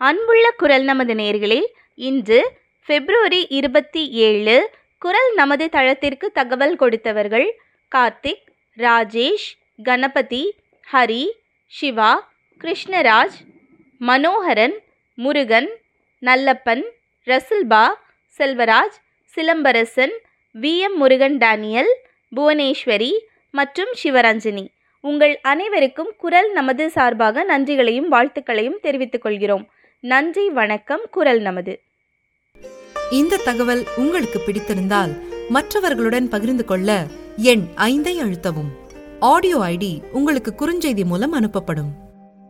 அன்புள்ள குரல் நமது நேர்களே இன்று பிப்ரவரி இருபத்தி ஏழு குரல் நமது தளத்திற்கு தகவல் கொடுத்தவர்கள் Karthik Rajesh Ganapathi Hari Siva Krishnaraj Manoharan Murugan Nallappan Rasilpa Selvaraj Silambarasan V M Murugan Daniel Bhuvaneswari மற்றும் சிவரஞ்சனி உங்கள் அனைவருக்கும் குரல் நமது சார்பாக நன்றிகளையும் வாழ்த்துக்களையும் தெரிவித்துக் கொள்கிறோம் நன்றி வணக்கம் குரல் நமது இந்த தகவல் உங்களுக்கு பிடித்திருந்தால் மற்றவர்களுடன் பகிர்ந்து கொள்ள எண் ஐந்தை அழுத்தவும் ஆடியோ ஐடி உங்களுக்கு குறுஞ்செய்தி மூலம் அனுப்பப்படும்